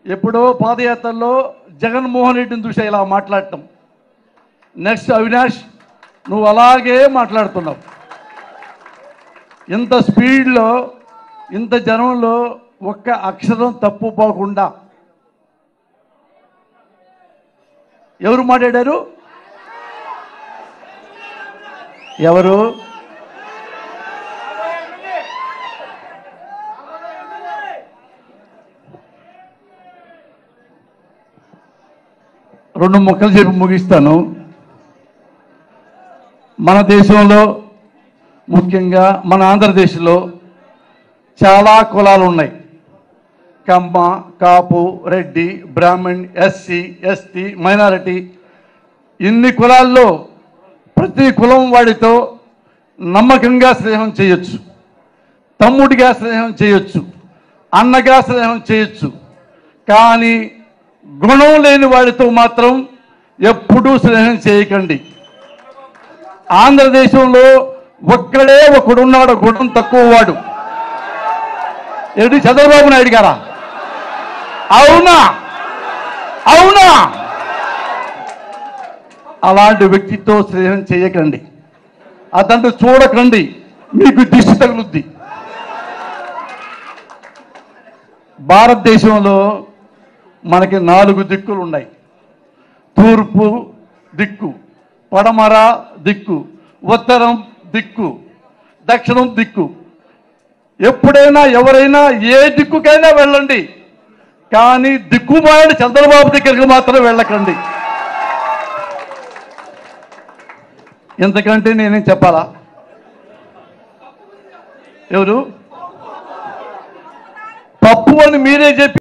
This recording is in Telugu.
ఎప్పుడో పాదయాత్రలో జగన్మోహన్ రెడ్డిని చూసా ఇలా మాట్లాడటం నెక్స్ట్ అవినాష్ నువ్వు అలాగే మాట్లాడుతున్నావు ఇంత స్పీడ్లో ఇంత జనంలో ఒక్క అక్షరం తప్పు పోకుండా ఎవరు మాట్లాడారు ఎవరు రెండు మొక్కలు చెప్పి ముగిస్తాను మన దేశంలో ముఖ్యంగా మన ఆంధ్రదేశ్లో చాలా కులాలు ఉన్నాయి Kamma Kapu Reddy Brahmin SC ST minority ఇన్ని కులాల్లో ప్రతి కులం వాడితో నమ్మకంగా స్నేహం చేయొచ్చు తమ్ముడిగా స్నేహం చేయొచ్చు అన్నగా స్నేహం చేయొచ్చు కానీ గుణం లేని వాడితో మాత్రం ఎప్పుడూ స్నేహం చేయకండి ఆంధ్రదేశంలో ఒక్కడే ఒకడున్నాడు గుణం తక్కువ వాడు ఏంటి చంద్రబాబు నాయుడు గారా అవునా అవునా అలాంటి వ్యక్తితో స్నేహం చేయకండి అతన్ని చూడకండి మీకు దిష్టి తగులుద్ది భారతదేశంలో మనకి నాలుగు దిక్కులు ఉన్నాయి తూర్పు దిక్కు పడమర దిక్కు ఉత్తరం దిక్కు దక్షిణం దిక్కు ఎప్పుడైనా ఎవరైనా ఏ దిక్కుకైనా వెళ్ళండి కానీ దిక్కుమాయని చంద్రబాబు దగ్గరికి మాత్రం వెళ్ళకండి ఇంతకంటే నేనేం చెప్పాలా ఎవరు పప్పు అని మీరే చెప్పి